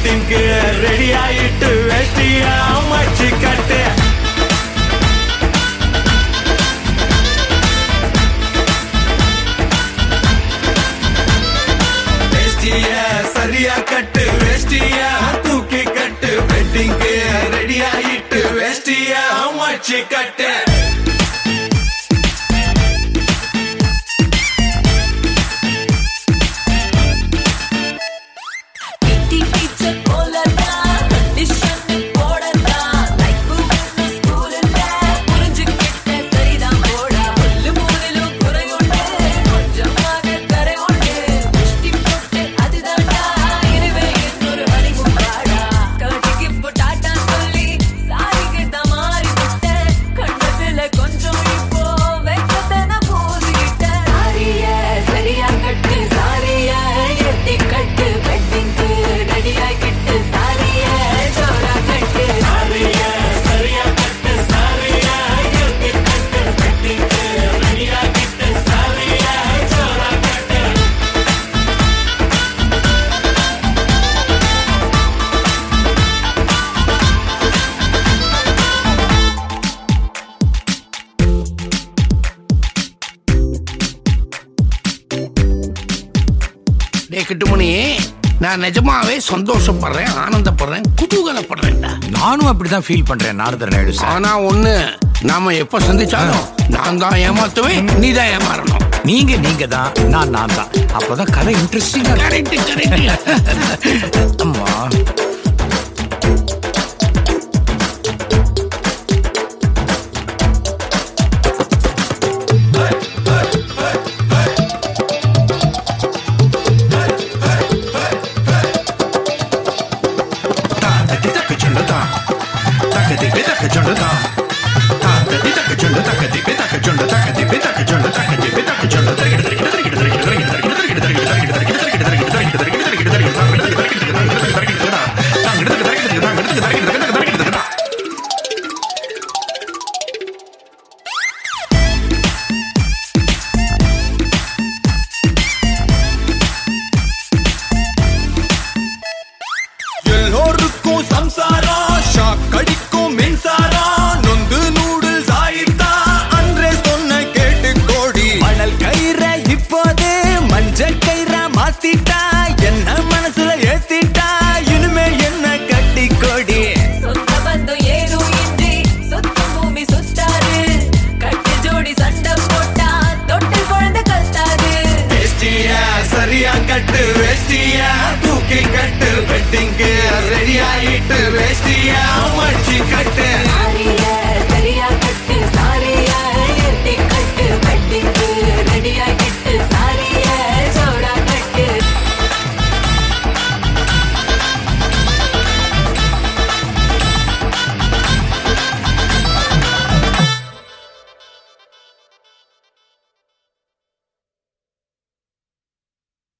வெட்டிங்க்கு ready ஆயிட்டு வேஷ்டியா மச்சி கட்டு வேஷ்டிய சரியா கட்டு வேஷ்டிய தூக்கி கட்டு வெட்டிங்க்கு ரெடி ஆயிட்டு வேஷ்டிய மச்சி கட்டு கிட்டி டீச்சர் போலதான் கண்டிஷன் போடதான் லைஃப் வேணும் ஸ்கூல் இல்ல புரிஞ்சுக்கிட்ட சரிதான் போடா புல்லு மூணிலும் குறையுண்டு கொஞ்சமாக கரை உண்டு முஷ்டி போட்டு அதுதான்டா இருவே இன்னொரு ஹனிமூன் பாடா ஸ்கர்ட்டுக்கு இப்போ டாட்டா சொல்லி சாரிக்கு தான் மாறி விட்டேன் கண்டதுல கொஞ்சம் இப்போ வெக்கத்தன போதிட்டேன் சாரிய சரியா கட்டு சாரிய எத்தி கட்டு வெட்டிங்கு ரெடியாய் கிட்டு சாரிய ஜோரா கட்டு சாரிய சரியா கட்டு சாரிய எத்தி கட்டு வெட்டிங்க்கு ரெடி ஆயிட்டு சாரிய ஜோரா கட்டு டே கிட்டுமணி நான் நிஜமாவே சந்தோஷப்படுறேன் ஆனந்தப்படுறேன் குதூகலப்படுறேன்டா நானும் அப்படிதான் ஃபீல் பண்றேன் நாரதர் நாயுடு சார் ஆனா ஒண்ணு நாம எப்ப சந்திச்சாலும் நான் தான் ஏமாத்துவேன் நீ தான் ஏமாறணும் நீங்க நீங்க தான் நான் நான் தான் அப்பதான் கதை இன்ட்ரெஸ்டிங்கா கரெக்ட் கரெக்ட் அம்மா